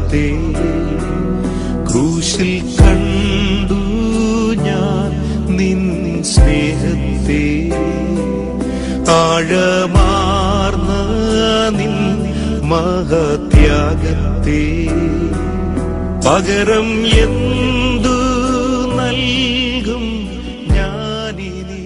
ത്യാഗത്തെ ക്രൂശിൽ കണ്ടു ഞാൻ നിൻ സ്നേഹത്തെ ആഴമാർന്ന നിൻ മഹത്യാഗത്തെ പകരം എന്തു നൽകും ഞാനിനി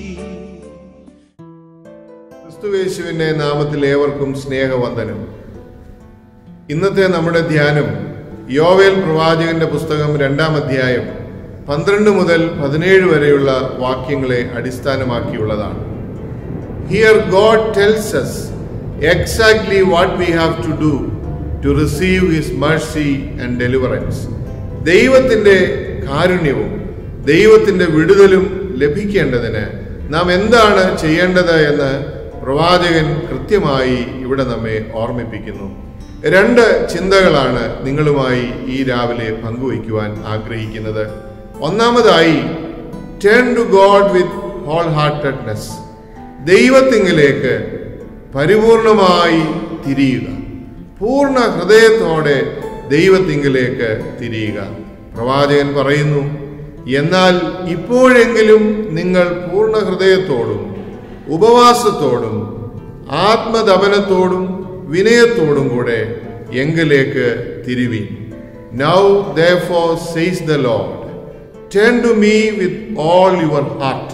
ക്രിസ്തുവേശുവിന്റെ നാമത്തിൽ ഏവർക്കും സ്നേഹവന്ദനം ഇന്നത്തെ നമ്മുടെ ധ്യാനം യോവേൽ പ്രവാചകന്റെ പുസ്തകം രണ്ടാം അധ്യായം പന്ത്രണ്ട് മുതൽ പതിനേഴ് വരെയുള്ള വാക്യങ്ങളെ അടിസ്ഥാനമാക്കിയുള്ളതാണ് here God tells us exactly what we have to do to receive his mercy and deliverance ദൈവത്തിൻ്റെ കാരുണ്യവും ദൈവത്തിൻ്റെ വിടുതലും ലഭിക്കേണ്ടതിന് നാം എന്താണ് ചെയ്യേണ്ടത് എന്ന് പ്രവാചകൻ കൃത്യമായി ഇവിടെ നമ്മെ ഓർമ്മിപ്പിക്കുന്നു രണ്ട് ചിന്തകളാണ് നിങ്ങളുമായി ഈ രാവിലെ പങ്കുവയ്ക്കുവാൻ ആഗ്രഹിക്കുന്നത് ഒന്നാമതായി turn to God with wholeheartedness ദൈവത്തിങ്കിലേക്ക് പരിപൂർണമായി തിരിയുക പൂർണ്ണ ഹൃദയത്തോടെ ദൈവത്തിങ്കിലേക്ക് തിരിയുക പ്രവാചകൻ പറയുന്നു എന്നാൽ ഇപ്പോഴെങ്കിലും നിങ്ങൾ പൂർണ്ണ ഹൃദയത്തോടും ഉപവാസത്തോടും ആത്മദപനത്തോടും വിനയത്തോടും കൂടെ എങ്കിലേക്ക് തിരുവി now though says the Lord turn to me with all your heart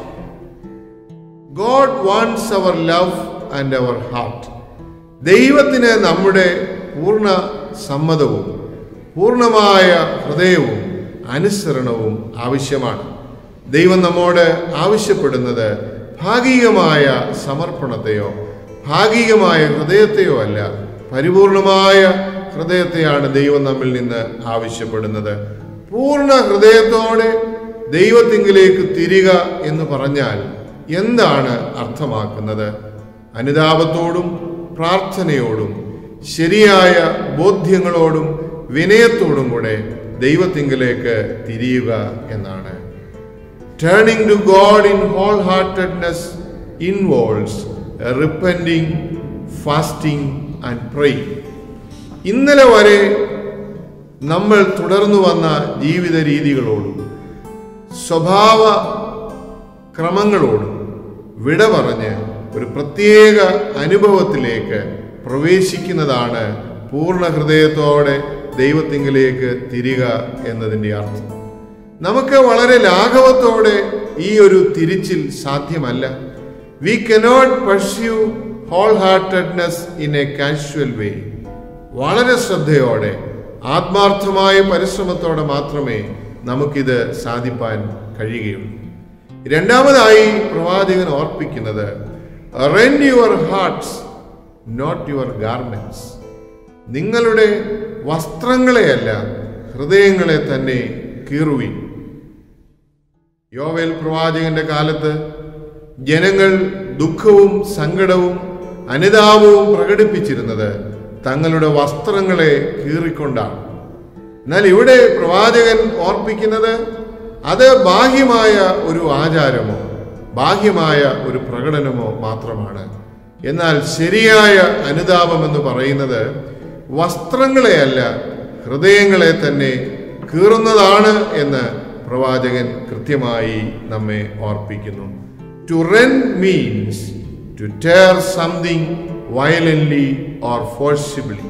God wants our love and our heart ദൈവത്തിന് നമ്മുടെ പൂർണ്ണ സമ്മതവും പൂർണ്ണമായ ഹൃദയവും അനുസരണവും ആവശ്യമാണ് ദൈവം നമ്മോട് ആവശ്യപ്പെടുന്നത് ഭാഗികമായ സമർപ്പണത്തെയോ ഭാഗികമായ ഹൃദയത്തെയോ അല്ല പരിപൂർണമായ ഹൃദയത്തെയാണ് ദൈവം നമ്മിൽ നിന്ന് ആവശ്യപ്പെടുന്നത് പൂർണ്ണ ഹൃദയത്തോടെ ദൈവത്തിങ്കിലേക്ക് തിരിക എന്ന് പറഞ്ഞാൽ എന്താണ് അർത്ഥമാക്കുന്നത് അനുതാപത്തോടും പ്രാർത്ഥനയോടും ശരിയായ ബോധ്യങ്ങളോടും വിനയത്തോടും കൂടെ ദൈവത്തിങ്കിലേക്ക് തിരിയുക എന്നാണ് turning to God in wholeheartedness involves repenting fasting and praying ഇന്നലെ വരെ നമ്മൾ തുടർന്നു വന്ന ജീവിത രീതികളോടും സ്വഭാവ ക്രമങ്ങളോടും വിട പറഞ്ഞ് ഒരു പ്രത്യേക അനുഭവത്തിലേക്ക് പ്രവേശിക്കുന്നതാണ് പൂർണ്ണ ഹൃദയത്തോടെ ദൈവത്തിങ്കിലേക്ക് തിരിക എന്നതിൻ്റെ അർത്ഥം നമുക്ക് വളരെ ലാഘവത്തോടെ ഈ ഒരു തിരിച്ചിൽ സാധ്യമല്ല we cannot pursue wholeheartedness in a casual way വളരെ ശ്രദ്ധയോടെ ആത്മാർത്ഥമായ പരിശ്രമത്തോടെ മാത്രമേ നമുക്കിത് സാധിപ്പാൻ കഴിയുകയുള്ളൂ രണ്ടാമതായി പ്രവാചകൻ ഓർപ്പിക്കുന്നത് rend your hearts not your garments നിങ്ങളുടെ വസ്ത്രങ്ങളെയല്ല ഹൃദയങ്ങളെ തന്നെ കീറുവിൻ യോവേൽ പ്രവാചകന്റെ കാലത്ത് ജനങ്ങൾ ദുഃഖവും സങ്കടവും അനുതാപവും പ്രകടിപ്പിച്ചിരുന്നത് തങ്ങളുടെ വസ്ത്രങ്ങളെ കീറിക്കൊണ്ടാണ് എന്നാൽ ഇവിടെ പ്രവാചകൻ ഓർപ്പിക്കുന്നത് അത് ബാഹ്യമായ ഒരു ആചാരമോ ബാഹ്യമായ ഒരു പ്രകടനമോ മാത്രമാണ് എന്നാൽ ശരിയായ അനുതാപം എന്ന് പറയുന്നത് വസ്ത്രങ്ങളെയല്ല ഹൃദയങ്ങളെ തന്നെ കീറുന്നതാണ് എന്ന് പ്രവാചകൻ കൃത്യമായി നമ്മെ ഓർപ്പിക്കുന്നു to rend means to tear something violently or forcibly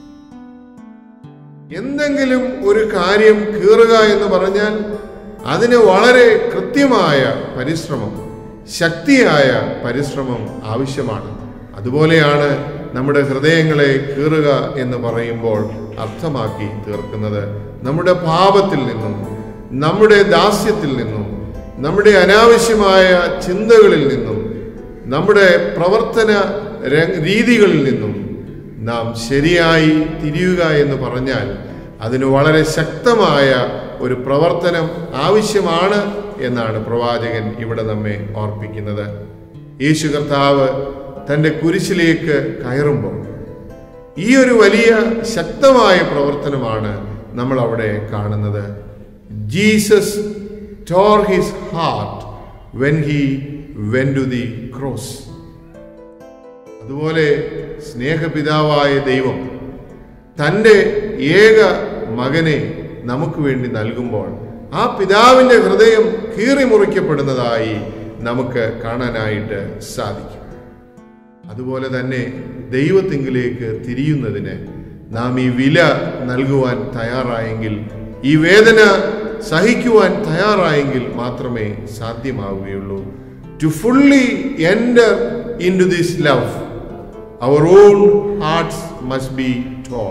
എന്തെങ്കിലും ഒരു കാര്യം കീറുക എന്ന് പറഞ്ഞാൽ അതിന് വളരെ കൃത്യമായ പരിശ്രമം ശക്തിയായ പരിശ്രമം ആവശ്യമാണ് അതുപോലെയാണ് നമ്മുടെ ഹൃദയങ്ങളെ കീറുക എന്ന് പറയുമ്പോൾ അർത്ഥമാക്കി തീർക്കുന്നത് നമ്മുടെ പാപത്തിൽ നിന്നും നമ്മുടെ ദാസ്യത്തിൽ നിന്നും നമ്മുടെ അനാവശ്യമായ ചിന്തകളിൽ നിന്നും നമ്മുടെ പ്രവർത്തന ര- രീതികളിൽ നിന്നും നാം ശരിയായി തിരിയുക എന്ന് പറഞ്ഞാൽ അതിന് വളരെ ശക്തമായ ഒരു പ്രവർത്തനം ആവശ്യമാണ് എന്നാണ് പ്രവാചകൻ ഇവിടെ നമ്മെ ഓർപ്പിക്കുന്നത് യേശു കർത്താവ് തൻ്റെ കുരിശിലേക്ക് കയറുമ്പോൾ ഈ ഒരു വലിയ ശക്തമായ പ്രവർത്തനമാണ് നമ്മൾ അവിടെ കാണുന്നത് Jesus tore his heart when he went to the cross അതുപോലെ സ്നേഹപിതാവായ ദൈവം തൻ്റെ ഏക മകനെ നമുക്ക് വേണ്ടി നൽകുമ്പോൾ ആ പിതാവിന്റെ ഹൃദയം കീറി മുറിക്കപ്പെടുന്നതായി നമുക്ക് കാണാനായിട്ട് സാധിക്കും അതുപോലെ തന്നെ ദൈവത്തിങ്കിലേക്ക് തിരിയുന്നതിന് നാം ഈ വില നൽകുവാൻ തയ്യാറായെങ്കിൽ ഈ വേദന സഹിക്കുവാൻ തയ്യാറായെങ്കിൽ മാത്രമേ സാധ്യമാവുകയുള്ളൂ to fully enter into this love our own hearts must be torn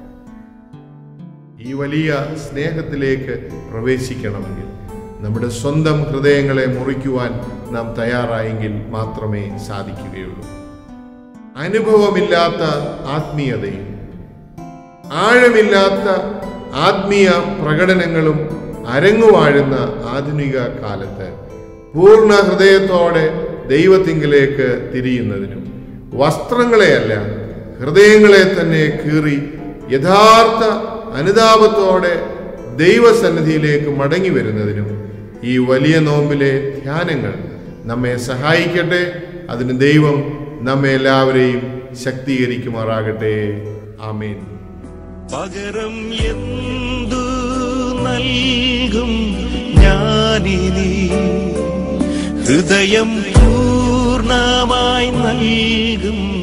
ഈ വലിയ സ്നേഹത്തിലേക്ക് പ്രവേശിക്കണമെങ്കിൽ നമ്മുടെ സ്വന്തം ഹൃദയങ്ങളെ മുറിക്കുവാൻ നാം തയ്യാറായെങ്കിൽ മാത്രമേ സാധിക്കുകയുള്ളൂ അനുഭവമില്ലാത്ത ആത്മീയതയും ആഴമില്ലാത്ത ആത്മീയ പ്രകടനങ്ങളും അരങ്ങുവാഴുന്ന ആധുനിക കാലത്ത് പൂർണ്ണ ഹൃദയത്തോടെ ദൈവത്തിങ്കിലേക്ക് തിരിയുന്നതിനും വസ്ത്രങ്ങളെയല്ല ഹൃദയങ്ങളെ തന്നെ കീറി യഥാർത്ഥ അനുതാപത്തോടെ ദൈവസന്നിധിയിലേക്ക് മടങ്ങി വരുന്നതിനും ഈ വലിയ നോമ്പിലെ ധ്യാനങ്ങൾ നമ്മെ സഹായിക്കട്ടെ അതിന് ദൈവം നമ്മെ എല്ലാവരെയും ശക്തീകരിക്കുമാറാകട്ടെ ആമേൻ പകരം എന്തു നൽകും ഞാനിനി ഹൃദയം പൂർണ്ണമായി നൽകും